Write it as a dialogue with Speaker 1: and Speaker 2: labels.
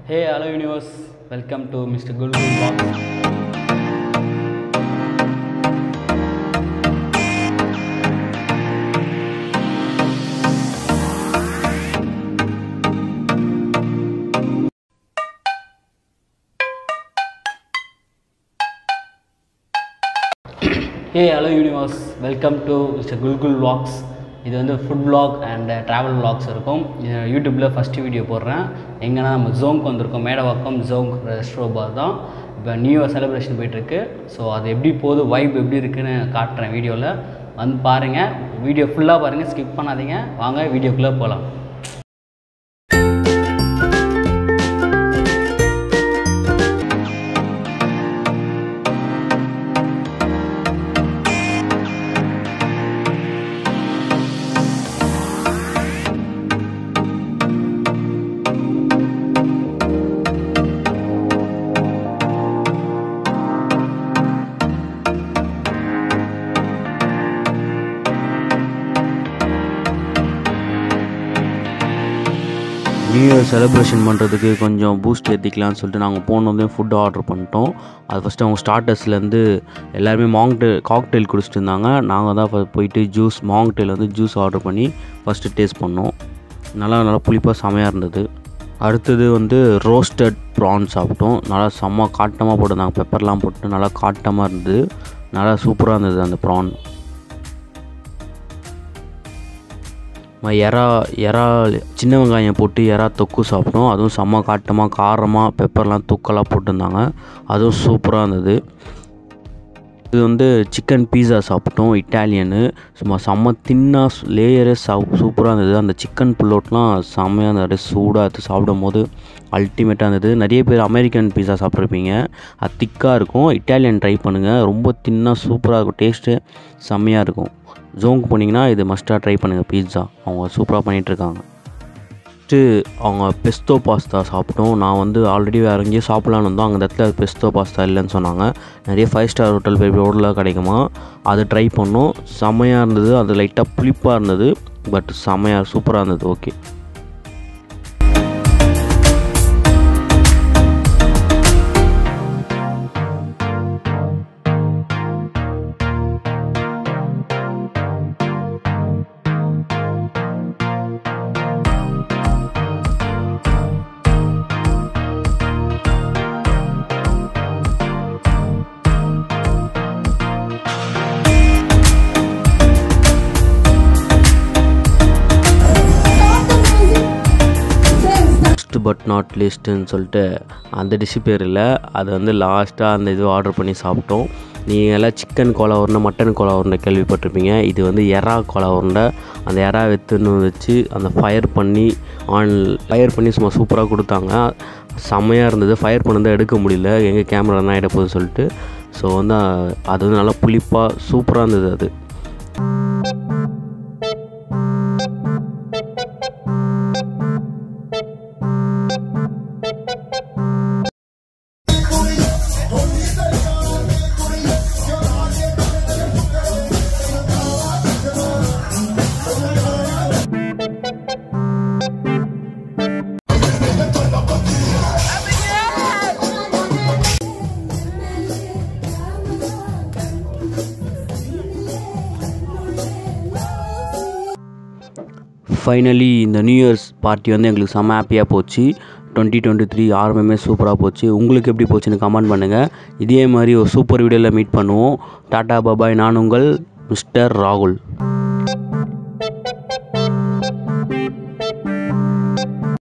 Speaker 1: hey hello universe welcome to mister Kul Kul box hey hello universe welcome to mister Kulkul vlogs இது வந்து food vlog and travel vlogs இருக்கும் இது யூடியூப்பில் first video போடுறேன் எங்கன்னா நம்ம ஜோங்க்கு வந்திருக்கோம் மேடவாக்கம் ஜோங்க் ரெஸ்ட்ரோ பார் தான் இப்போ நியூ இயர் செலிப்ரேஷன் போயிட்டுருக்கு ஸோ அது எப்படி போகுது வைப் எப்படி இருக்குன்னு காட்டுறேன் வீடியோவில் வந்து பாருங்கள் வீடியோ ஃபுல்லாக பாருங்கள் ஸ்கிப் பண்ணாதீங்க வாங்க வீடியோக்குள்ளே போகலாம்
Speaker 2: நியூ இயர் செலிப்ரேஷன் பண்ணுறதுக்கு கொஞ்சம் பூஸ்ட் ஏற்றிக்கலாம்னு சொல்லிட்டு நாங்கள் போனதும் ஃபுட் ஆர்டர் பண்ணிட்டோம் அது ஃபஸ்ட்டு அவங்க ஸ்டார்டர்ஸ்லேருந்து எல்லாருமே மாங்டெயில் காக்டெயில் குடிச்சிட்டு இருந்தாங்க நாங்கள் தான் ஃப- போயிட்டு ஜூஸ் மாங்டெயில் வந்து ஜூஸ் ஆர்டர் பண்ணி ஃபஸ்ட்டு டேஸ்ட் பண்ணோம் நல்லா நல்லா புளிப்பாக செமையாக இருந்தது அடுத்தது வந்து ரோஸ்டட் ப்ரான் சாப்பிட்டோம் நல்லா செம்ம காட்டமாக போட்டிருந்தாங்க பெப்பர்லாம் போட்டு நல்லா காட்டமாக இருந்தது நல்லா சூப்பராக இருந்தது அந்த ப்ரான் ம- எறா எறா சின்ன வெங்காயம் போட்டு எறா தொக்கு சாப்பிட்டோம் அதுவும் செம்ம காட்டமாக காரமாக பெப்பர்லாம் தொக்கெல்லாம் போட்டிருந்தாங்க அதுவும் சூப்பராக இருந்தது இது வந்து சிக்கன் பீஸா சாப்பிட்டோம் இட்டாலியனு சும்மா செம்ம தின்னாக லேயரே சா சூப்பராக இருந்தது அந்த சிக்கன் புல்லோட்லாம் செம்மையாக இருந்தது சூடாக எடுத்து சாப்பிடும் போது அல்டிமேட்டாக இருந்தது நிறைய பேர் அமெரிக்கன் பீஸா சாப்பிட்ருப்பீங்க அது திக்காக இருக்கும் இட்டாலியன் ட்ரை பண்ணுங்கள் ரொம்ப தின்னாக சூப்பராக இருக்கும் டேஸ்ட்டு செம்மையாக இருக்கும் ஜோங்க்கு போனீங்கன்னா இது மஸ்ட்டாக ட்ரை பண்ணுங்கள் பீட்சா அவங்க சூப்பராக பண்ணிகிட்ருக்காங்க ஃபஸ்ட்டு அவங்க பெஸ்தோ பாஸ்தா சாப்பிட்டோம் நான் வந்து ஆல்ரெடி வேறு எங்கேயோ சாப்பிட்லான்னு வந்தோம் அந்த இடத்துல பெஸ்தோ பாஸ்தா இல்லைன்னு சொன்னாங்க நிறைய ஃபைவ் ஸ்டார் ஹோட்டல் பெரிய ஹோட்டலில் கிடைக்குமா அதை ட்ரை பண்ணோம் செம்மையாக இருந்தது அது லைட்டாக புளிப்பாக இருந்தது பட் செம்மையாக சூப்பராக இருந்தது ஓகே லாஸ்ட் பட் நாட் லிஸ்ட்டுன்னு சொல்லிட்டு அந்த டிஷ்ஷு பேர் இல்லை அது வந்து லாஸ்ட்டாக அந்த இது ஆர்டர் பண்ணி சாப்பிட்டோம் நீங்கள் எல்லாம் சிக்கன் கோலா உருண்டை மட்டன் கோலா உருண்டை கேள்விப்பட்டிருப்பீங்க இது வந்து எறா கோலா உருண்டை அந்த எறா வெத்துன்னு வச்சு அந்த ஃபயர் பண்ணி ஆன் ஃபயர் பண்ணி சும்மா சூப்பராக கொடுத்தாங்க செம்மையாக இருந்தது ஃபயர் பண்ணதை எடுக்க முடியல எங்கள் கேமரா தான் ஆகிட போகுதுன்னு சொல்லிட்டு ஸோ வந்து அது வந்து நல்லா புளிப்பாக சூப்பராக இருந்தது அது ஃபைனலி இந்த நியூ இயர்ஸ் பார்ட்டி வந்து எங்களுக்கு செம்ம ஹாப்பியாக போச்சு டுவெண்ட்டி டுவெண்ட்டி த்ரீ ஆரம்பமே சூப்பராக போச்சு உங்களுக்கு எப்படி போச்சுன்னு கமெண்ட் பண்ணுங்கள் இதே மாதிரி ஒரு சூப்பர் வீடியோவில் மீட் பண்ணுவோம் டாடா பாபாய் நான் உங்கள் மிஸ்டர் ராகுல்